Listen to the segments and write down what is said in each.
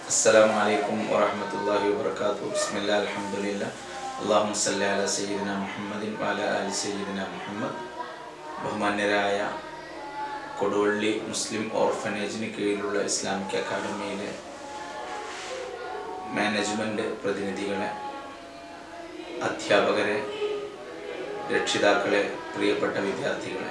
السلام عليكم ورحمة الله وبركاته بسم الله الحمد لله اللهم صل على سيدنا محمد وعلى آل سيدنا محمد ബഹുമാന്യരായ കൊടുവള്ളി മുസ്ലിം ഓർഫനേജിന് കീഴിലുള്ള Islamic അക്കാദമിയിലെ management പ്രതിനിധികളെ അധ്യാപകരെ രക്ഷിതാക്കളെ പ്രിയപ്പെട്ട വിദ്യാർത്ഥികളെ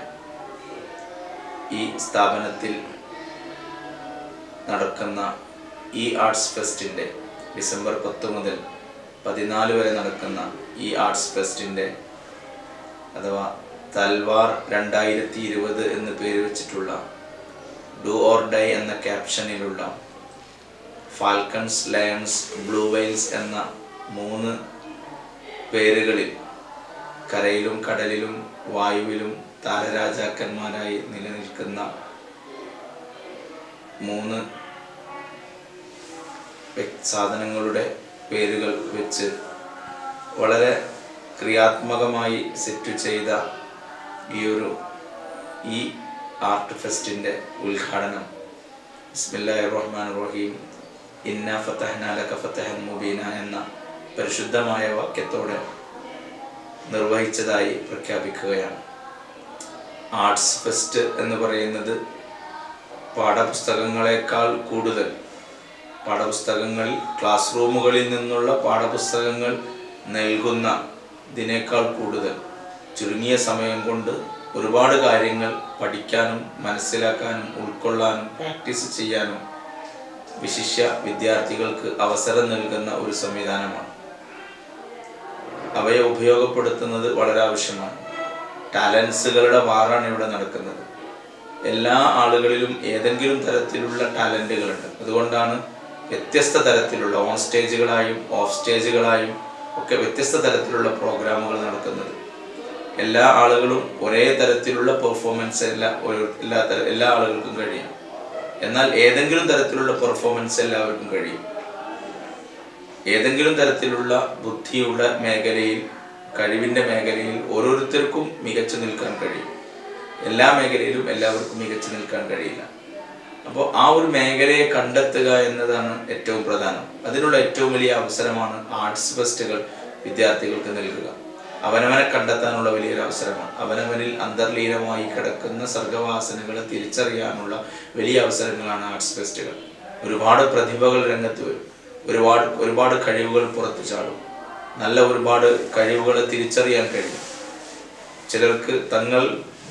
ഈ സ്ഥാപനത്തിൽ നടക്കുന്ന ഈ ആർട്സ് ഫെസ്റ്റിൻ്റെ ഡിസംബർ പത്ത് മുതൽ പതിനാല് വരെ നടക്കുന്ന ഈ ആർട്സ് ഫെസ്റ്റിൻ്റെ അഥവാ തൽവാർ രണ്ടായിരത്തി ഇരുപത് എന്ന് പേര് വെച്ചിട്ടുള്ള ഡു ഓർ ഡൈ എന്ന ക്യാപ്ഷനിലുള്ള ഫാൽക്കൺസ് ലയൺസ് ബ്ലൂ വെയിൽസ് എന്ന മൂന്ന് പേരുകളിൽ കരയിലും കടലിലും വായുവിലും താരരാജാക്കന്മാരായി നിലനിൽക്കുന്ന മൂന്ന് വ്യക്- സാധനങ്ങളുടെ പേരുകൾ വെച്ച് വളരെ ക്രിയാത്മകമായി സെറ്റ് ചെയ്ത ഈ ഒരു ഈ ആർട്ട് ഫെസ്റ്റിൻ്റെ ഉദ്ഘാടനം ബിസ്മില്ലാഹിർ റഹ്മാൻ റഹീം ഇന്ന ഫതഹ്ന ലക ഫതഹൻ മുബീന എന്ന പരിശുദ്ധമായ വാക്യത്തോടെ നിർവഹിച്ചതായി പ്രഖ്യാപിക്കുകയാണ് ആർട്സ് ഫെസ്റ്റ് എന്ന് പറയുന്നത് പാഠപുസ്തകങ്ങളെക്കാൾ കൂടുതൽ പാഠപുസ്തകങ്ങൾ ക്ലാസ് റൂമുകളിൽ നിന്നുള്ള പാഠപുസ്തകങ്ങൾ നൽകുന്ന ഇതിനേക്കാൾ കൂടുതൽ ചുരുങ്ങിയ സമയം കൊണ്ട് ഒരുപാട് കാര്യങ്ങൾ പഠിക്കാനും മനസ്സിലാക്കാനും ഉൾക്കൊള്ളാനും പ്രാക്ടീസ് ചെയ്യാനും വിശിഷ്യ വിദ്യാർത്ഥികൾക്ക് അവസരം നൽകുന്ന ഒരു സംവിധാനമാണ് അവയെ ഉപയോഗപ്പെടുത്തുന്നത് വളരെ ആവശ്യമാണ് ടാലൻസുകളുടെ വാറാണ് ഇവിടെ നടക്കുന്നത് എല്ലാ ആളുകളിലും ഏതെങ്കിലും തരത്തിലുള്ള ടാലൻറ്റുകളുണ്ട് അതുകൊണ്ടാണ് വ്യത്യസ്ത തരത്തിലുള്ള ഓൺ സ്റ്റേജുകളായും ഓഫ് സ്റ്റേജുകളായും ഒക്കെ വ്യത്യസ്ത തരത്തിലുള്ള പ്രോഗ്രാമുകൾ നടക്കുന്നത് എല്ലാ ആളുകളും ഒരേ തരത്തിലുള്ള പെർഫോമൻസ് എല്ലാ ഒരു എല്ലാ തര- എല്ലാ ആളുകൾക്കും കഴിയും എന്നാൽ ഏതെങ്കിലും തരത്തിലുള്ള പെർഫോമൻസ് എല്ലാവർക്കും കഴിയും ഏതെങ്കിലും തരത്തിലുള്ള ബുദ്ധിയുടെ മേഖലയിൽ കഴിവിൻ്റെ മേഖലയിൽ ഓരോരുത്തർക്കും മികച്ചു നിൽക്കാൻ കഴിയും എല്ലാ മേഖലയിലും എല്ലാവർക്കും മികച്ചു നിൽക്കാൻ കഴിയില്ല അപ്പോൾ ആ ഒരു മേഖലയെ കണ്ടെത്തുക എന്നതാണ് ഏറ്റവും പ്രധാനം അതിനുള്ള ഏറ്റവും വലിയ അവസരമാണ് ആർട്സ് ഫെസ്റ്റുകൾ വിദ്യാർത്ഥികൾക്ക് നൽകുക അവനവനെ കണ്ടെത്താനുള്ള വലിയൊരു അവസരമാണ് അവനവനിൽ അന്തർലീനമായി കിടക്കുന്ന സർഗവാസനകളെ തിരിച്ചറിയാനുള്ള വലിയ അവസരങ്ങളാണ് ആർട്സ് ഫെസ്റ്റുകൾ ഒരുപാട് പ്രതിഭകൾ രംഗത്ത് വരും ഒരുപാട് ഒരുപാട് കഴിവുകൾ പുറത്തു ചാടും നല്ല ഒരുപാട് കഴിവുകളെ തിരിച്ചറിയാൻ കഴിയും ചിലർക്ക് തങ്ങൾ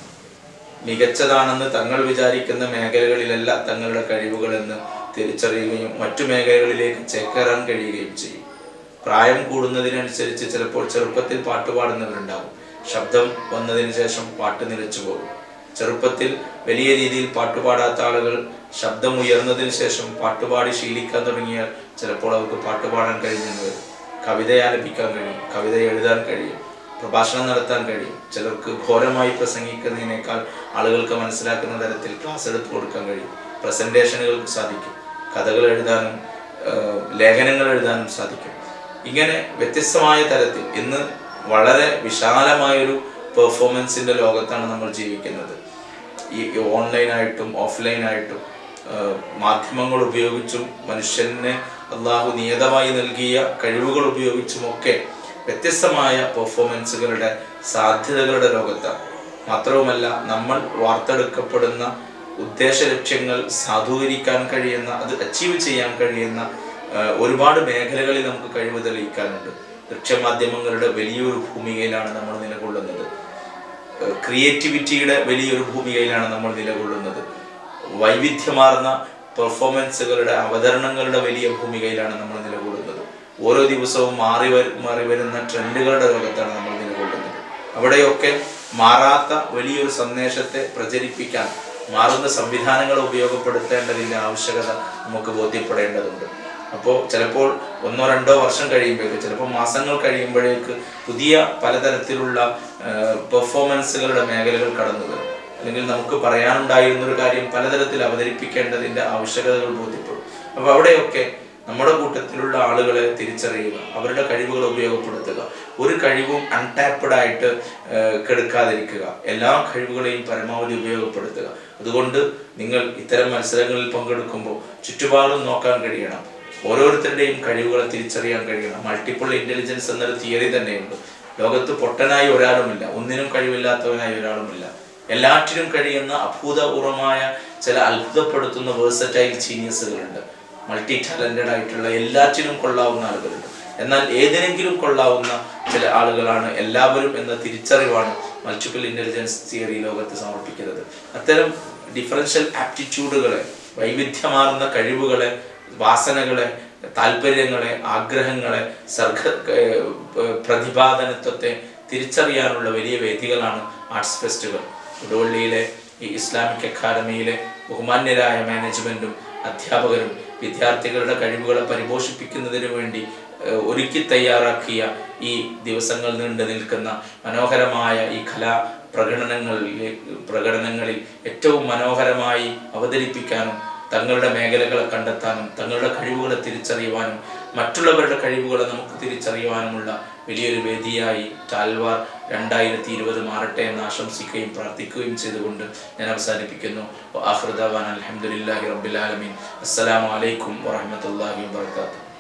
മികച്ചതാണെന്ന് തങ്ങൾ വിചാരിക്കുന്ന മേഖലകളിലല്ല തങ്ങളുടെ കഴിവുകളെന്ന് തിരിച്ചറിയുകയും മറ്റു മേഖലകളിലേക്ക് ചേക്കേറാൻ കഴിയുകയും ചെയ്യും പ്രായം കൂടുന്നതിനനുസരിച്ച് ചിലപ്പോൾ ചെറുപ്പത്തിൽ പാട്ട് പാടുന്നവരുണ്ടാവും ശബ്ദം വന്നതിന് ശേഷം പാട്ട് നിലച്ചു പോകും ചെറുപ്പത്തിൽ വലിയ രീതിയിൽ പാട്ടുപാടാത്ത ആളുകൾ ശബ്ദം ഉയർന്നതിന് ശേഷം പാട്ടുപാടി ശീലിക്കാൻ തുടങ്ങിയാൽ ചിലപ്പോൾ അവർക്ക് പാട്ടുപാടാൻ കഴിഞ്ഞെന്ന് വരും കവിത ആലപിക്കാൻ കഴിയും കവിത എഴുതാൻ കഴിയും പ്രഭാഷണം നടത്താൻ കഴിയും ചിലർക്ക് ഘോരമായി പ്രസംഗിക്കുന്നതിനേക്കാൾ ആളുകൾക്ക് മനസ്സിലാക്കുന്ന തരത്തിൽ ക്ലാസ് എടുത്തു കൊടുക്കാൻ കഴിയും പ്രസന്റേഷനുകൾക്ക് സാധിക്കും കഥകൾ എഴുതാനും ഏഹ്, ലേഖനങ്ങൾ എഴുതാനും സാധിക്കും ഇങ്ങനെ വ്യത്യസ്തമായ തരത്തിൽ ഇന്ന് വളരെ വിശാലമായൊരു പെർഫോമൻസിന്റെ ലോകത്താണ് നമ്മൾ ജീവിക്കുന്നത് ഈ ഓൺലൈനായിട്ടും ഓഫ്ലൈനായിട്ടും മാധ്യമങ്ങൾ ഉപയോഗിച്ചും മനുഷ്യന് അള്ളാഹു നിയതമായി നൽകിയ കഴിവുകൾ ഉപയോഗിച്ചുമൊക്കെ വ്യത്യസ്തമായ പെർഫോമൻസുകളുടെ സാധ്യതകളുടെ ലോകത്താണ് മാത്രവുമല്ല നമ്മൾ വാർത്തെടുക്കപ്പെടുന്ന ഉദ്ദേശ ലക്ഷ്യങ്ങൾ സാധൂകരിക്കാൻ കഴിയുന്ന അത് അച്ചീവ് ചെയ്യാൻ കഴിയുന്ന ആ, ഒരുപാട് മേഖലകളിൽ നമുക്ക് കഴിവ് തെളിയിക്കാനുണ്ട് ദൃശ്യമാധ്യമങ്ങളുടെ വലിയൊരു ഭൂമികയിലാണ് നമ്മൾ നിലകൊള്ളുന്നത് ക്രിയേറ്റിവിറ്റിയുടെ വലിയൊരു ഭൂമികയിലാണ് നമ്മൾ നിലകൊള്ളുന്നത് വൈവിധ്യമാർന്ന പെർഫോമൻസുകളുടെ അവതരണങ്ങളുടെ വലിയ ഭൂമികയിലാണ് നമ്മൾ നിലകൊള്ളുന്നത് ഓരോ ദിവസവും മാറി വരു- മാറി വരുന്ന ട്രെൻഡുകളുടെ ലോകത്താണ് നമ്മൾ നിലകൊള്ളുന്നത് അവിടെയൊക്കെ മാറാത്ത വലിയൊരു സന്ദേശത്തെ പ്രചരിപ്പിക്കാൻ മാറുന്ന സംവിധാനങ്ങൾ ഉപയോഗപ്പെടുത്തേണ്ടതിൻ്റെ ആവശ്യകത നമുക്ക് ബോധ്യപ്പെടേണ്ടതുണ്ട് അപ്പോൾ ചിലപ്പോൾ ഒന്നോ രണ്ടോ വർഷം കഴിയുമ്പോഴേക്ക് ചിലപ്പോൾ മാസങ്ങൾ കഴിയുമ്പോഴേക്ക് പുതിയ പലതരത്തിലുള്ള പെർഫോമൻസുകളുടെ മേഖലകൾ കടന്നു വരും അല്ലെങ്കിൽ നമുക്ക് പറയാനുണ്ടായിരുന്ന ഒരു കാര്യം പലതരത്തിൽ അവതരിപ്പിക്കേണ്ടതിൻ്റെ ആവശ്യകതകൾ ബോധ്യപ്പെടും അപ്പോൾ അവിടെയൊക്കെ നമ്മുടെ കൂട്ടത്തിലുള്ള ആളുകളെ തിരിച്ചറിയുക അവരുടെ കഴിവുകൾ ഉപയോഗപ്പെടുത്തുക ഒരു കഴിവും അൺടാപ്പഡ് ആയിട്ട് ഏഹ്, കെടുക്കാതിരിക്കുക എല്ലാ കഴിവുകളെയും പരമാവധി ഉപയോഗപ്പെടുത്തുക അതുകൊണ്ട് നിങ്ങൾ ഇത്തരം മത്സരങ്ങളിൽ പങ്കെടുക്കുമ്പോൾ ചുറ്റുപാടും നോക്കാൻ കഴിയണം ഓരോരുത്തരുടെയും കഴിവുകളെ തിരിച്ചറിയാൻ കഴിയണം മൾട്ടിപ്പിൾ ഇന്റലിജൻസ് എന്നൊരു തിയറി തന്നെയുണ്ട് ലോകത്ത് പൊട്ടനായി ഒരാളുമില്ല ഒന്നിനും കഴിവില്ലാത്തവനായി ഒരാളുമില്ല എല്ലാറ്റിനും കഴിയുന്ന അഭൂതപൂർവമായ ചില അത്ഭുതപ്പെടുത്തുന്ന വേഴ്സറ്റൈൽ ജീനിയസുകളുണ്ട് മൾട്ടി ടാലന്റഡ് ആയിട്ടുള്ള എല്ലാറ്റിനും കൊള്ളാവുന്ന ആളുകളുണ്ട് എന്നാൽ ഏതിനെങ്കിലും കൊള്ളാവുന്ന ചില ആളുകളാണ് എല്ലാവരും എന്ന തിരിച്ചറിവാണ് മൾട്ടിപ്പിൾ ഇന്റലിജൻസ് തിയറി ലോകത്ത് സമർപ്പിക്കുന്നത് അത്തരം ഡിഫറൻഷ്യൽ ആപ്റ്റിറ്റ്യൂഡുകളെ വൈവിധ്യമാർന്ന കഴിവുകളെ വാസനകളെ താല്പര്യങ്ങളെ ആഗ്രഹങ്ങളെ സർഗ ഏർ പ്രതിപാദനത്വത്തെ തിരിച്ചറിയാനുള്ള വലിയ വേദികളാണ് ആർട്സ് ഫെസ്റ്റുകൾ ഉടവള്ളിയിലെ ഈ ഇസ്ലാമിക് അക്കാദമിയിലെ ബഹുമാന്യരായ മാനേജ്മെന്റും അധ്യാപകരും വിദ്യാർത്ഥികളുടെ കഴിവുകളെ പരിപോഷിപ്പിക്കുന്നതിന് വേണ്ടി ഏർ ഒരുക്കി തയ്യാറാക്കിയ ഈ ദിവസങ്ങൾ നീണ്ടു നിൽക്കുന്ന മനോഹരമായ ഈ കലാ പ്രകടനങ്ങളിലെ പ്രകടനങ്ങളിൽ ഏറ്റവും മനോഹരമായി അവതരിപ്പിക്കാനും തങ്ങളുടെ മേഖലകളെ കണ്ടെത്താനും തങ്ങളുടെ കഴിവുകളെ തിരിച്ചറിയുവാനും മറ്റുള്ളവരുടെ കഴിവുകളെ നമുക്ക് തിരിച്ചറിയുവാനുമുള്ള വലിയൊരു വേദിയായി ടാൽവാർ രണ്ടായിരത്തി ഇരുപത് മാറട്ടെ എന്ന് ആശംസിക്കുകയും പ്രാർത്ഥിക്കുകയും ചെയ്തുകൊണ്ട് ഞാൻ അവസാനിപ്പിക്കുന്നു ആഹൃദാൻ അലഹമുല്ലാഹി റബ്ബിലാലമീൻ അസ്സലാമു അലൈക്കും വറഹമത്തല്ലാഹി വാത്തു